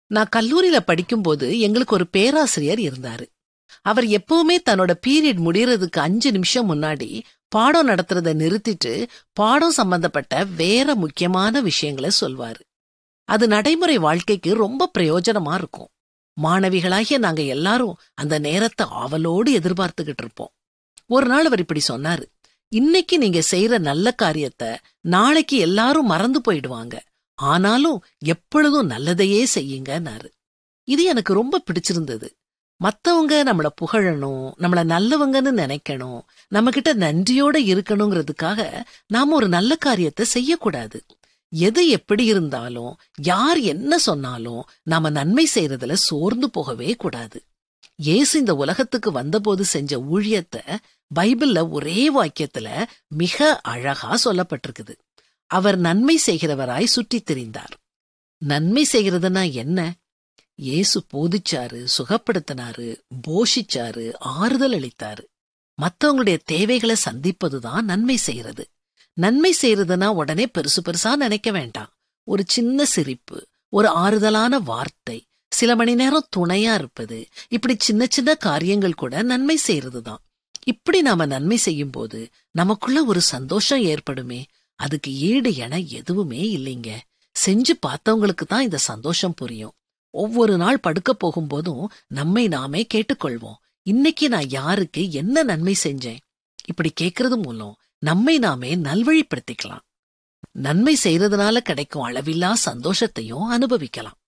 நான் கல்லூரியில படிக்கும்போது எங்களுக்கு ஒரு பேராசிரியர் இருந்தாரு அவர் எப்பவுமே தன்னோட பீரியட் முடியறதுக்கு அஞ்சு நிமிஷம் முன்னாடி பாடம் நடத்துறத நிறுத்திட்டு பாடம் சம்பந்தப்பட்ட வேற முக்கியமான விஷயங்களை சொல்வாரு அது நடைமுறை வாழ்க்கைக்கு ரொம்ப பிரயோஜனமா இருக்கும் மாணவிகளாகிய நாங்க எல்லாரும் அந்த நேரத்தை ஆவலோடு எதிர்பார்த்துக்கிட்டு இருப்போம் ஒரு நாள் அவர் இப்படி சொன்னாரு இன்னைக்கு நீங்க செய்யற நல்ல காரியத்தை நாளைக்கு எல்லாரும் மறந்து போயிடுவாங்க ஆனாலும் எப்பொழுதும் நல்லதையே செய்யுங்கன்னாரு இது எனக்கு ரொம்ப பிடிச்சிருந்தது மத்தவங்க நம்மள புகழணும் நம்மள நல்லவங்கன்னு நினைக்கணும் நம்ம கிட்ட நன்றியோட இருக்கணுங்கிறதுக்காக நாம ஒரு நல்ல காரியத்தை செய்யக்கூடாது எது எப்படி இருந்தாலும் யார் என்ன சொன்னாலும் நாம நன்மை செய்யறதுல சோர்ந்து போகவே கூடாது இயேசு இந்த உலகத்துக்கு வந்தபோது செஞ்ச ஊழியத்தை பைபிள்ல ஒரே வாக்கியத்துல மிக அழகா சொல்லப்பட்டிருக்குது அவர் நன்மை செய்கிறவராய் சுற்றித் திரிந்தார் நன்மை செய்கிறதுனா என்ன இயேசு போதிச்சாரு சுகப்படுத்தினாரு போஷிச்சாரு ஆறுதல் அளித்தாரு மத்தவங்களுடைய தேவைகளை சந்திப்பதுதான் நன்மை செய்யறது நன்மை செய்யறதுனா உடனே பெருசு பெருசா நினைக்க வேண்டாம் ஒரு சின்ன சிரிப்பு ஒரு ஆறுதலான வார்த்தை சில மணி நேரம் துணையா இருப்பது இப்படி சின்ன சின்ன காரியங்கள் கூட நன்மை செய்யறதுதான் இப்படி நாம நன்மை செய்யும் போது நமக்குள்ள ஒரு சந்தோஷம் ஏற்படுமே அதுக்கு ஈடு என எதுவுமே இல்லைங்க செஞ்சு பார்த்தவங்களுக்கு தான் இந்த சந்தோஷம் புரியும் ஒவ்வொரு நாள் படுக்க போகும்போதும் நம்மை நாமே கேட்டுக்கொள்வோம் இன்னைக்கு நான் யாருக்கு என்ன நன்மை செஞ்சேன் இப்படி கேட்கறது மூலம் நம்மை நாமே நல்வழிப்படுத்திக்கலாம் நன்மை செய்யறதுனால கிடைக்கும் அளவில்லா சந்தோஷத்தையும் அனுபவிக்கலாம்